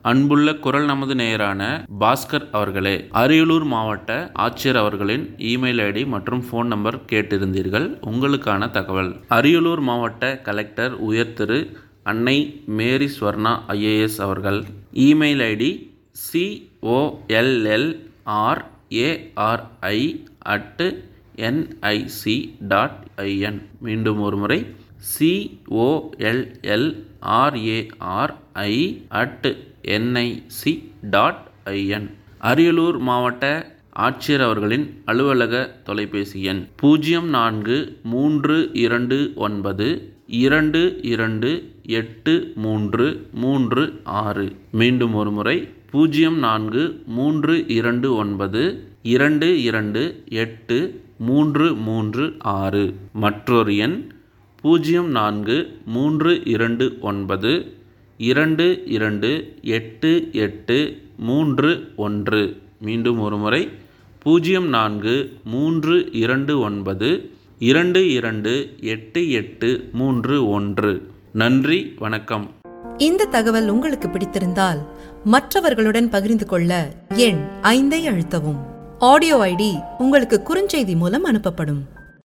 அன்புள்ள குரல் நமது நேயரான பாஸ்கர் அவர்களே அரியலூர் மாவட்ட ஆட்சியர் அவர்களின் இமெயில் ஐடி மற்றும் ஃபோன் நம்பர் கேட்டிருந்தீர்கள் உங்களுக்கான தகவல் அரியலூர் மாவட்ட கலெக்டர் உயர் திரு அன்னை மேரி ஸ்வர்ணா ஐஏஎஸ் அவர்கள் email ID COLLR ARI at NIC dot IN மீண்டும் ஒரு முறை COLLRARI at NIC dot IN Ariyalur மாவட்ட ஆட்சியர் அவர்களின் அலுவலக தொலைபேசி எண் பூஜ்ஜியம் நான்கு மூன்று இரண்டு ஒன்பது இரண்டு இரண்டு எட்டு மூன்று மூன்று ஆறு மீண்டும் ஒரு முறை பூஜ்ஜியம் நான்கு மூன்று இரண்டு ஒன்பது இரண்டு இரண்டு எட்டு மூன்று மூன்று ஆறு மற்றொரு எண் பூஜ்ஜியம் நான்கு மூன்று இரண்டு ஒன்பது இரண்டு இரண்டு எட்டு எட்டு மூன்று ஒன்று மீண்டும் ஒரு முறை பூஜ்ஜியம் நான்கு மூன்று இரண்டு ஒன்பது இரண்டு இரண்டு எட்டு எட்டு மூன்று ஒன்று நன்றி வணக்கம் இந்த தகவல் உங்களுக்கு பிடித்திருந்தால் மற்றவர்களுடன் பகிர்ந்து கொள்ள எண் ஐந்தை அழுத்தவும் ஆடியோ ஐடி உங்களுக்கு குறுஞ்செய்தி மூலம் அனுப்பப்படும்